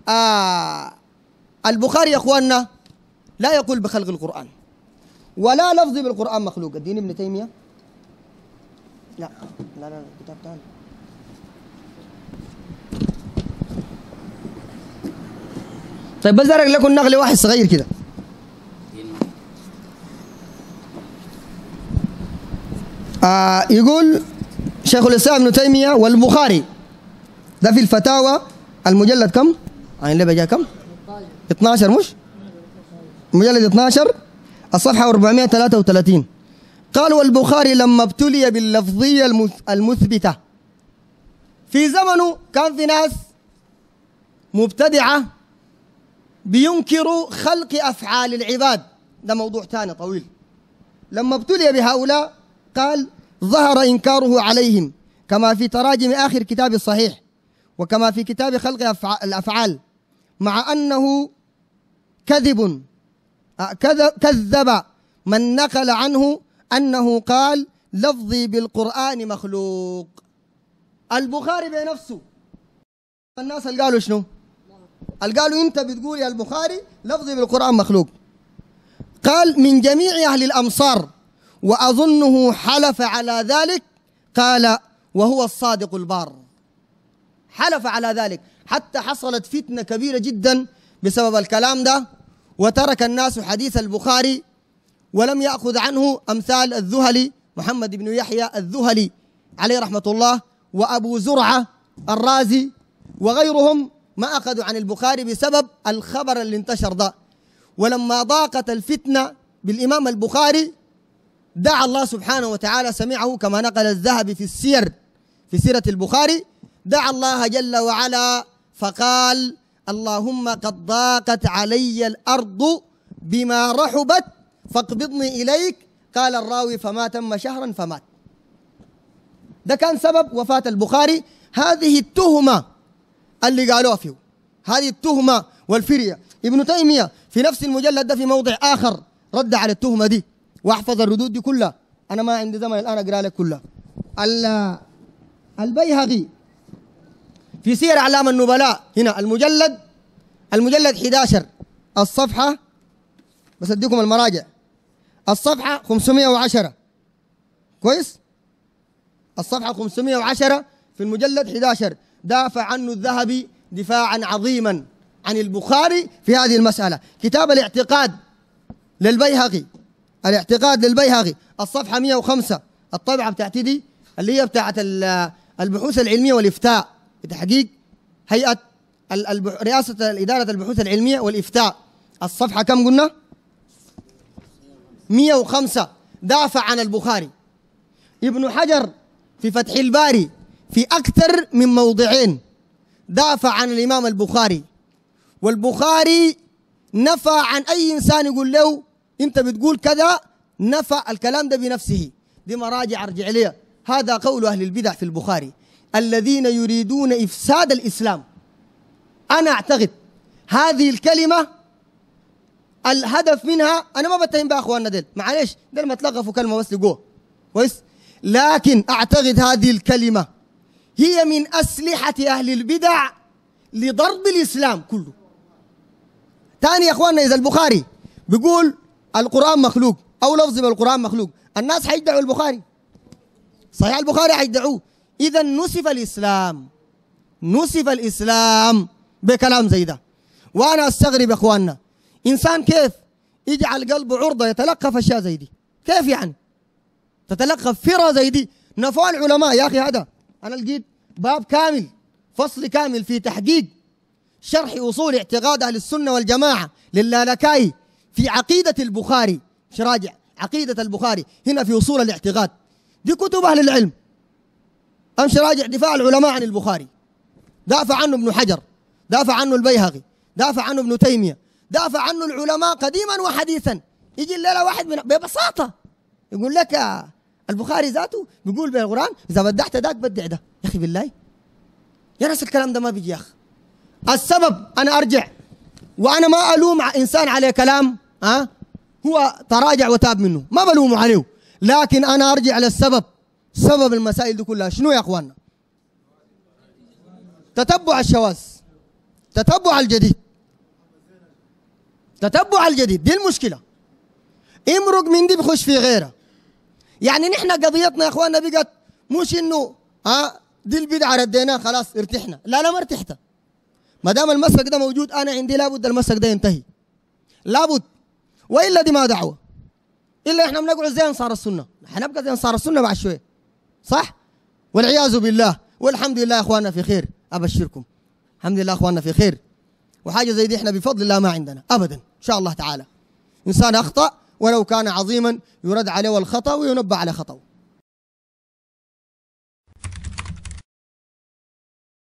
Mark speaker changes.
Speaker 1: آه البخاري يا اخواننا لا يقول بخلق القرآن ولا لفظ بالقرآن مخلوق الدين ابن تيمية لا لا لا كتاب ثاني طيب بس ارق لكم نقل واحد صغير كده آه يقول شيخ الاسلام ابن تيميه والبخاري ده في الفتاوى المجلد كم؟ عين اللي بجا كم؟ 12 مش؟ مجلد 12 الصفحه 433 قال والبخاري لما ابتلي باللفظيه المث- المثبته في زمنه كان في ناس مبتدعه بينكروا خلق افعال العباد ده موضوع ثاني طويل لما ابتلي بهؤلاء قال ظهر انكاره عليهم كما في تراجم اخر كتاب الصحيح وكما في كتاب خلق أفع- الافعال مع انه كذب آه، كذب كذب من نقل عنه انه قال لفظي بالقران مخلوق البخاري بنفسه الناس اللي قالوا شنو؟ اللي قالوا انت بتقول يا البخاري لفظي بالقران مخلوق قال من جميع اهل الامصار واظنه حلف على ذلك قال وهو الصادق البار حلف على ذلك حتى حصلت فتنه كبيره جدا بسبب الكلام ده وترك الناس حديث البخاري ولم ياخذ عنه امثال الذهلي محمد بن يحيى الذهلي عليه رحمه الله وابو زرعه الرازي وغيرهم ما اخذوا عن البخاري بسبب الخبر اللي انتشر ده ولما ضاقت الفتنه بالامام البخاري دعا الله سبحانه وتعالى سمعه كما نقل الذهبي في السير في سيره البخاري دعا الله جل وعلا فقال اللهم قد ضاقت علي الارض بما رحبت فاقبضني اليك قال الراوي فما تم شهرا فمات ده كان سبب وفاه البخاري هذه التهمه اللي قالوها فيه هذه التهمه والفريه ابن تيميه في نفس المجلد ده في موضع اخر رد على التهمه دي واحفظ الردود دي كلها انا ما عندي زمن الان اقرا لك كلها ال- البيهقي في سير اعلام النبلاء هنا المجلد المجلد 11 الصفحه بس اديكم المراجع الصفحه 510 كويس الصفحه 510 في المجلد 11 دافع عنه الذهبي دفاعا عظيما عن البخاري في هذه المساله كتاب الاعتقاد للبيهقي الاعتقاد للبيهقي الصفحه 105 الطبعه بتاعتي دي اللي هي بتاعت ال- البحوث العلميه والافتاء بتحقيق هيئه ال- البح- رئاسه اداره البحوث العلميه والافتاء الصفحه كم قلنا 105 دافع عن البخاري ابن حجر في فتح الباري في اكثر من موضعين دافع عن الامام البخاري والبخاري نفى عن اي انسان يقول له انت بتقول كذا نفى الكلام ده بنفسه دي مراجع ارجع ليها هذا قول اهل البدع في البخاري الذين يريدون افساد الاسلام انا اعتقد هذه الكلمه الهدف منها انا ما بتهم بها اخواننا ديل معلش ديل ما تلغفوا كلمه بس لقوه كويس لكن اعتقد هذه الكلمه هي من اسلحه اهل البدع لضرب الاسلام كله ثاني يا اخواننا اذا البخاري بيقول القران مخلوق او لفظ بالقران مخلوق الناس حيدعوا البخاري صحيح البخاري حيدعوه اذا نسف الاسلام نسف الاسلام بكلام زي ده وانا استغرب يا اخواننا انسان كيف يجعل قلبه عرضه يتلقف اشياء زي دي كيف يعني تتلقف فرة زي دي نفوا العلماء يا اخي هذا انا لقيت باب كامل فصل كامل في تحقيق شرح اصول اعتقاد اهل السنه والجماعه للالكائي في عقيده البخاري مش راجع عقيده البخاري هنا في اصول الاعتقاد دي كتب اهل العلم امشي راجع دفاع العلماء عن البخاري دافع عنه ابن حجر دافع عنه البيهقي دافع عنه ابن تيميه دافع عنه العلماء قديما وحديثا يجي الليله واحد من ببساطه يقول لك آه، البخاري ذاته بيقول بالقران اذا بدعت ذاك بدع ده يا اخي بالله يا ناس الكلام ده ما بيجي يا اخي السبب انا ارجع وانا ما الوم ع- انسان عليه كلام ها أه؟ هو تراجع وتاب منه ما بلومه عليه لكن انا ارجع للسبب سبب المسائل دي كلها شنو يا اخواننا تتبع الشواذ تتبع الجديد تتبع الجديد دي المشكله امرق من دي بخش في غيرها يعني نحن قضيتنا يا اخواننا بقت مش انه ها دي البدعه رديناها خلاص ارتحنا لا لا ما ارتحت ما دام المسلك ده موجود انا عندي لابد المسلك ده ينتهي لابد والا دي ما دعوه الا احنا بنقعد زي انصار السنه حنبقى زي انصار السنه بعد شويه صح والعياذ بالله والحمد لله يا اخواننا في خير ابشركم الحمد لله اخواننا في خير وحاجه زي دي احنا بفضل الله ما عندنا ابدا ان شاء الله تعالى انسان اخطا ولو كان عظيما يرد عليه الخطا وينبه على خطأه